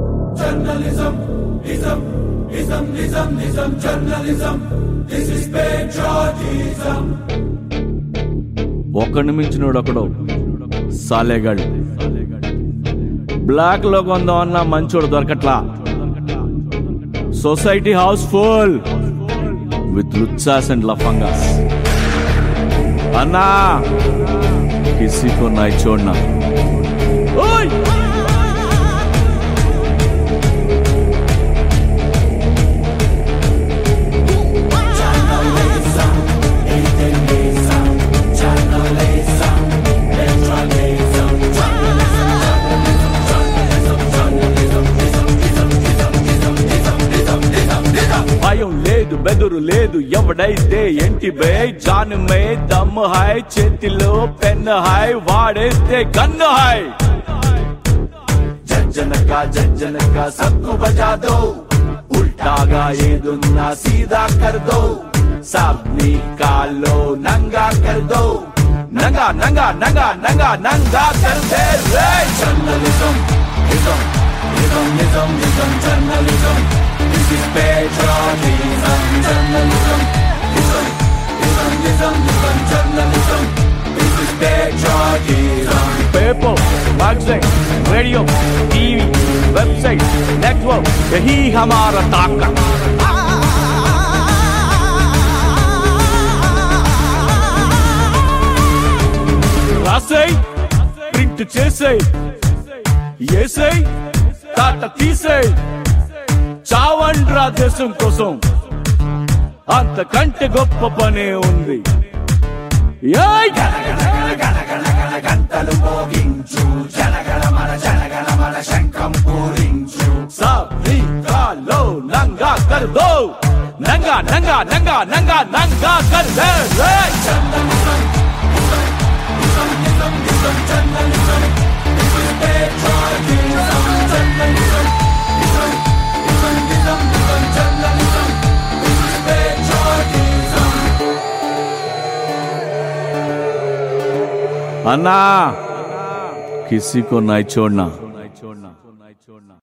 Journalism, ism, ism, ism, ism, journalism. This is patriotism. ఒక్కడిని మించినోడు ఒకడు సాలేగాడు black లో కొందామన్నా మంచోడు దొరకట్లా సొసైటీ హౌస్ ఫుల్ విత్ లుచ్చాస్ అండ్ లఫంగాస్ అన్నా కిసి కో నాయ్ చూడనా ఓయ్ Journalism, atheism, journalism, patriotism, journalism, journalism, journalism, journalism, ism, ism, ism, ism, ism, ism, ism. భయం లేదు బెదురు లేదు ఎవడైతే ఎంటి బే జాన్ మే దమ్ హాయ్ చేతిలో పెన్ హాయ్ వాడేస్తే గన్ను హాయ్ జజ్జనక జజ్జనక సబ్కు బజా దో ఉల్టాగా ఏదున్నా సీదా కర్ దో సబ్ని కాలో నంగా కర్ దో నంగా నంగా నంగా నంగా నంగా కర్ దే రే Journalism, ism, ism, ism, ism, journalism. This is patriotism. Journalism, ism, ism, ism, ism, journalism. This is patriotism. Paper magazine radio TV website network यही हमारा ताकत రాసేయ్ ప్రింట్ చేసేయ్ ఏసేయ్ తాట తీసేయ్ చావండ్రా దేశం కోసం అంతకంటే గొప్ప పనే ఉంది ఏయ్ గంటలు మోగించు జనగణ మన జనగణ మన శంఖం పూరించు సబ్రికాలో నంగా కర్ దో నంగా నంగా నంగా నంగా నంగా కర్ దే రే अन्ना किसी को नहीं छोड़ना